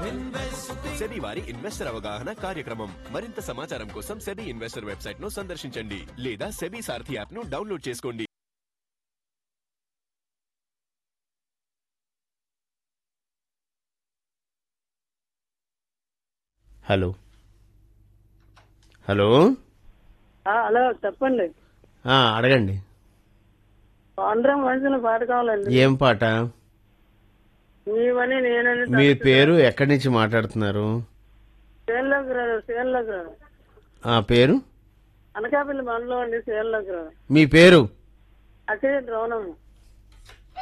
SEBI వారి investor అవగాహన కార్యక్రమం మరింత సమాచారం కోసం సెబీ ఇన్వెస్టర్ వెబ్సైట్ ను సందర్శించండి లేదా సెబీ సారథి యాప్ ను డౌన్లోడ్ చేసుకోండి హలో హలో ఆ, హలో చెప్పండి ఆ, అడగండి పాండ్రం మనుషుల పాట కావాలండి ఏం పాట నీవని నేనని మీ పేరు ఎక్కడి నుంచి మాట్లాడుతున్నారు సేల్లోకి రా సేల్లోకి రా ఆ పేరు అనకాపల్లి బండ్లో అండి సేల్లోకి రా మీ పేరు అక్కడే ద్రోణం